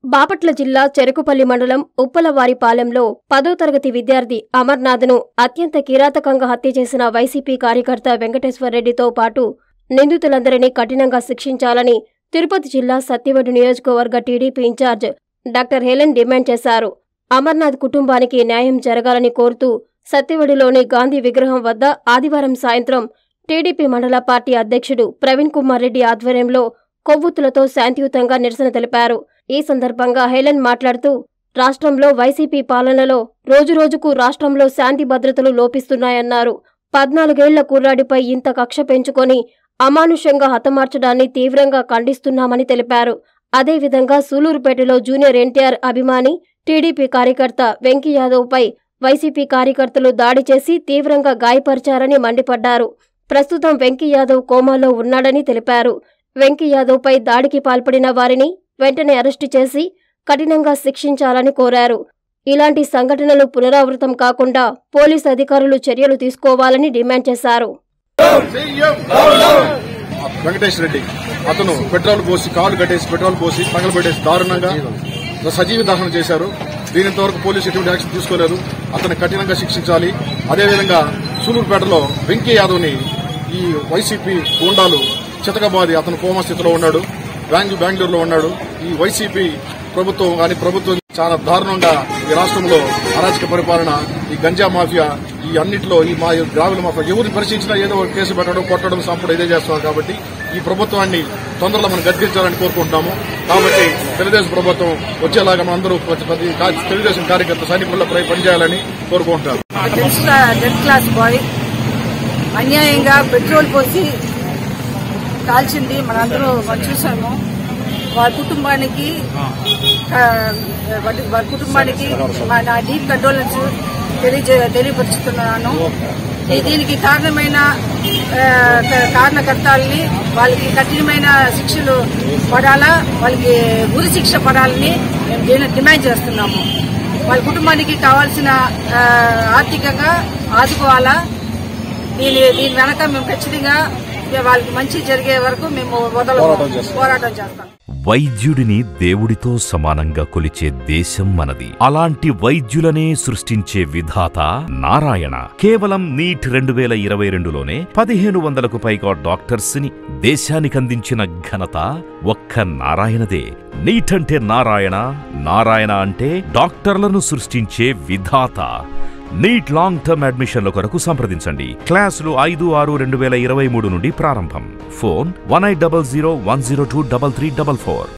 బాపట్ల జిల్లా చెరుకుపల్లి మండలం ఉప్పలవారిపాలెంలో పదో తరగతి విద్యార్థి అమర్నాథ్ను అత్యంత కిరాతకంగా హత్య చేసిన వైసీపీ కార్యకర్త వెంకటేశ్వర్రెడ్డితో పాటు నిందితులందరినీ కఠినంగా శిక్షించాలని తిరుపతి జిల్లా సత్యవడు నియోజకవర్గ TDP in-charge doctor Helen demand చేశారు అమర్నాథ్ కుటుంబానికి న్యాయం జరగాలని కోరుతూ సత్యవడిలోని గాంధీ విగ్రహం వద్ద ఆదివారం సాయంత్రం టీడీపీ మండల పార్టీ అధ్యక్షుడు ప్రవీణ్ కుమార్ రెడ్డి ఆధ్వర్యంలో కొవ్వొత్తులతో శాంతియుతంగా నిరసన తెలిపారు ఈ సందర్భంగా హెలెన్ మాట్లాడుతూ రాష్ట్రంలో వైసీపీ పాలనలో రోజురోజుకు రాష్ట్రంలో శాంతి భద్రతలు లోపిస్తున్నాయన్నారు పద్నాలుగేళ్ల కుర్రాడిపై ఇంత కక్ష పెంచుకొని అమానుషంగా హతమార్చడాన్ని తీవ్రంగా ఖండిస్తున్నామని తెలిపారు అదేవిధంగా సూలూరుపేటలో జూనియర్ ఎన్టీఆర్ అభిమాని టీడీపీ కార్యకర్త వెంకీ యాదవ్పై వైసీపీ కార్యకర్తలు దాడి చేసి తీవ్రంగా గాయపరిచారని మండిపడ్డారు ప్రస్తుతం వెంకీ యాదవ్ కోమాలో ఉన్నాడని తెలిపారు వెంకీ యాదవ్పై దాడికి పాల్పడిన వారిని వెంటనే అరెస్టు చేసి కఠినంగా శిక్షించాలని కోరారు ఇలాంటి సంఘటనలు పునరావృతం కాకుండా పోలీసు అధికారులు చర్యలు తీసుకోవాలని డిమాండ్ చేశారు వెంకటేష్ రెడ్డి అతను పెట్రోల్ పోసి కాలు కట్టేసి పెట్రోల్ పోసి తగలబెట్టేసి దారుణంగా సజీవ దహనం చేశారు దీని ఇంతవరకు పోలీసు ఎటువంటి యాక్షన్ తీసుకోలేదు అతన్ని కఠినంగా శిక్షించాలి అదేవిధంగా సూలూరుపేటలో వెంకీ యాదవ్ ని ఈ వైసీపీ గూండాలు చితకబాది అతను కోమా స్థితిలో ఉన్నాడు బెంగళూరు బెంగళూరులో ఉన్నాడు ఈ వైసీపీ ప్రభుత్వం కానీ ప్రభుత్వం చాలా దారుణంగా ఈ రాష్ట్రంలో అరాచక పరిపాలన ఈ గంజా మాఫియా ఈ అన్నింటిలో ఈ మా గ్రామీణ మాఫియా ఎవరిని పరిశీలించినా ఏదో ఒక కేసు పెట్టడం కొట్టడం సంపడం ఇదే చేస్తున్నారు కాబట్టి ఈ ప్రభుత్వాన్ని తొందరలో మనం గద్దించాలని కోరుకుంటున్నాము కాబట్టి తెలుగుదేశం ప్రభుత్వం వచ్చేలాగా మనం అందరూ ప్రతి- ప్రతి కా- తెలుగుదేశం కార్యకర్త సైనికుల్లో పని- పనిచేయాలని కోరుకుంటున్నారు టెన్త్ టెన్త్ క్లాస్ బాయ్ అన్యాయంగా పెట్రోల్ పోసి కాల్చింది మనందరూ మనం చూసాము వారి కుటుంబానికి ఆ, వారి వారి కుటుంబానికి మా నా డీప్ కండోలెన్స్ తెలియజే తెలియపరుచుతున్నాను ఈ దీనికి కారణమైన ఆ, క- కారణకర్తల్ని వాళ్ళకి కఠినమైన శిక్షలు పడాలా వాళ్ళకి ఉరి శిక్ష పడాలని మేము దీన్ని డిమాండ్ చేస్తున్నాము వాళ్ళ కుటుంబానికి కావాల్సిన ఆ, ఆర్థికంగా ఆదుకోవాలా దీని దీని వెనక మేము ఖచ్చితంగా వాళ్ళకి మంచి జరిగే వరకు మేము వదల పోరాటం చేస్తాం. పోరాటం చేస్తాం వైద్యుడిని దేవుడితో సమానంగా కొలిచే దేశం మనది అలాంటి వైద్యులనే సృష్టించే విధాత నారాయణ కేవలం నీట్ రెండు వేల ఇరవై రెండులోనే పదిహేను వందలకు పైగా డాక్టర్స్ ని దేశానికందించిన ఘనత ఒక్క నారాయణదే నీట్ అంటే నారాయణ నారాయణ అంటే డాక్టర్లను సృష్టించే విధాత నీట్ లాంగ్ టర్మ్ అడ్మిషన్ల కొరకు సంప్రదించండి క్లాసులు ఐదు ఆరు రెండు వేల ఇరవై మూడు నుండి ప్రారంభం phone one eight double zero one zero two double three double four